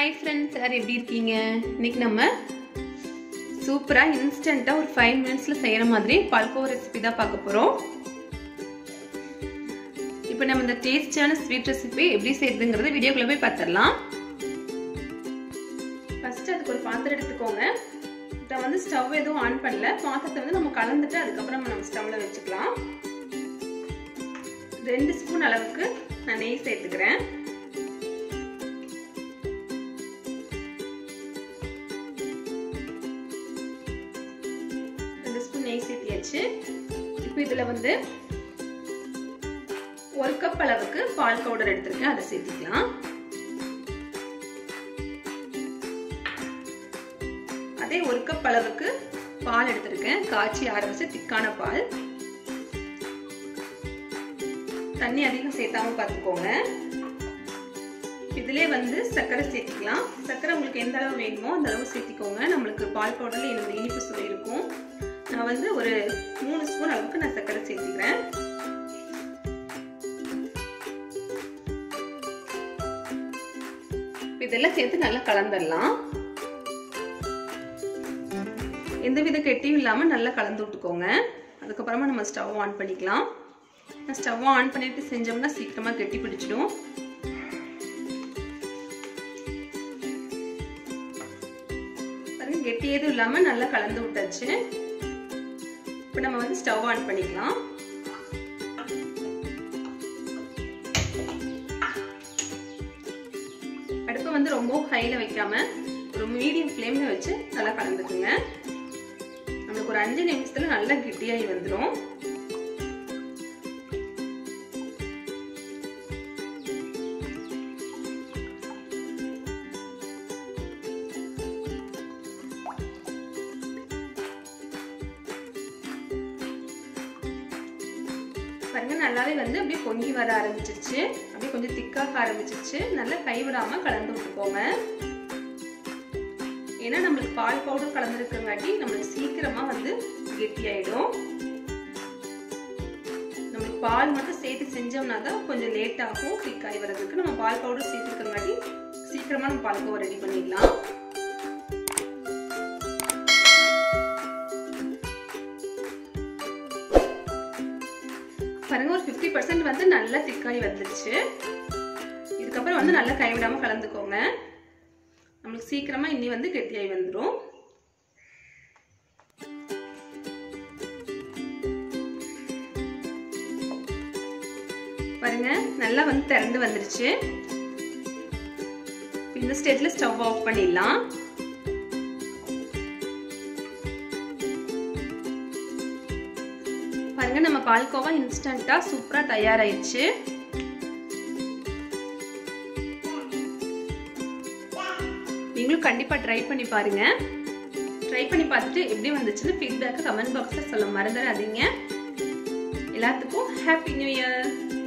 hi friends எல்லாரும் எப்படி இருக்கீங்க இன்னைக்கு நம்ம சூப்பராக இன்ஸ்டண்ட்டாக ஒரு ஃபைவ் மினிட்ஸில் செய்கிற மாதிரி பால்கோவா ரெசிபி தான் பார்க்க போகிறோம் இப்போ நம்ம இந்த டேஸ்டியான ஸ்வீட் ரெசிபி எப்படி செய்யுதுங்கிறத வீடியோக்குள்ளே போய் பார்த்துடலாம் ஃபஸ்ட்டு அதுக்கு ஒரு பாத்திரம் எடுத்துக்கோங்க இப்போ வந்து ஸ்டவ் எதுவும் ஆன் பண்ணல பாத்திரத்தை வந்து நம்ம கலந்துட்டு அதுக்கப்புறம் நம்ம ஸ்டவ்வில் வச்சுக்கலாம் ரெண்டு ஸ்பூன் அளவுக்கு நான் நெய் சேர்த்துக்கிறேன் ரெண்டு ஸ்பூன் நெய் சேர்த்தியாச்சு இப்போ இதில் வந்து ஒரு கப் அளவுக்கு பால் பவுடர் எடுத்திருக்கேன் அதை சேர்த்திக்கலாம் அதே ஒரு கப் அளவுக்கு பால் எடுத்திருக்கேன் காய்ச்சி ஆரம்பிச்சு திக்கான பால் தண்ணி அதிகம் சேர்த்தாம பார்த்துக்கோங்க இதிலே வந்து சர்க்கரை சேர்த்திக்கலாம் சர்க்கரை உங்களுக்கு எந்த அளவு வேணுமோ அந்த அளவு சேர்த்திக்கோங்க நம்மளுக்கு பால் பவுடர்ல என்னோட இனிப்பு சுவை இருக்கும் நான் வந்து ஒரு மூணு ஸ்பூன் அளவுக்கு நான் சர்க்கரை சேர்த்திக்கிறேன் இதெல்லாம் சேர்த்து நல்லா கலந்துடலாம் எந்த வித கெட்டியும் இல்லாமல் நல்லா கலந்து விட்டுக்கோங்க அதுக்கப்புறமா நம்ம ஸ்டவ் ஆன் பண்ணிக்கலாம் ஸ்டவ் ஆன் பண்ணிட்டு செஞ்சோம்னா சீக்கிரமாக கெட்டி பிடிச்சிடும் கெட்டி எதுவும் இல்லாமல் நல்லா கலந்து விட்டாச்சு இப்போ நம்ம வந்து ஸ்டவ் ஆன் பண்ணிக்கலாம் அடுப்பை வந்து ரொம்ப ஹையில் வைக்காம ஒரு மீடியம் ஃப்ளேமில் வச்சு நல்லா கலந்துக்குங்க நம்மளுக்கு ஒரு அஞ்சு நிமிஷத்தில் நல்லா கெட்டியாகி வந்துடும் பாருங்க நல்லாவே வந்து அப்படியே பொங்கி வர ஆரம்பிச்சிருச்சு அப்படியே கொஞ்சம் திக்காக ஆரம்பிச்சிருச்சு நல்லா கைவிடாம கலந்து விட்டுக்கோங்க ஏன்னா நம்மளுக்கு பால் பவுடர் கலந்துருக்கங்காட்டி நம்மளுக்கு சீக்கிரமா வந்து கெட்டி ஆயிடும் நம்மளுக்கு பால் மட்டும் சேர்த்து செஞ்சோம்னா தான் கொஞ்சம் லேட் ஆகும் திக்காய் வர்றதுக்கு நம்ம பால் பவுடர் சேர்த்துருக்கங்காட்டி சீக்கிரமா நம்ம பால்கோவா ரெடி பண்ணிடலாம் பாருங்க ஒரு ஃபிஃப்டி பர்சன்ட் வந்து நல்லா திக்காய் வந்துருச்சு இதுக்கப்புறம் வந்து நல்லா கைவிடாம கலந்துக்கோங்க நம்மளுக்கு சீக்கிரமா இன்னி வந்து கெட்டியாகி வந்துடும் பாருங்க நல்லா வந்து திறந்து வந்துருச்சு இந்த ஸ்டேஜ்ல ஸ்டவ் ஆஃப் பண்ணிடலாம் பாருங்க நம்ம பால்கோவா இன்ஸ்டண்டா சூப்பரா தயாராயிடுச்சு நீங்களும் கண்டிப்பா ட்ரை பண்ணி பாருங்க ட்ரை பண்ணி பார்த்துட்டு எப்படி வந்துச்சுன்னு ஃபீட்பேக் கமெண்ட் பாக்ஸ்ல சொல்ல மறந்துடாதீங்க எல்லாத்துக்கும் ஹாப்பி நியூ இயர்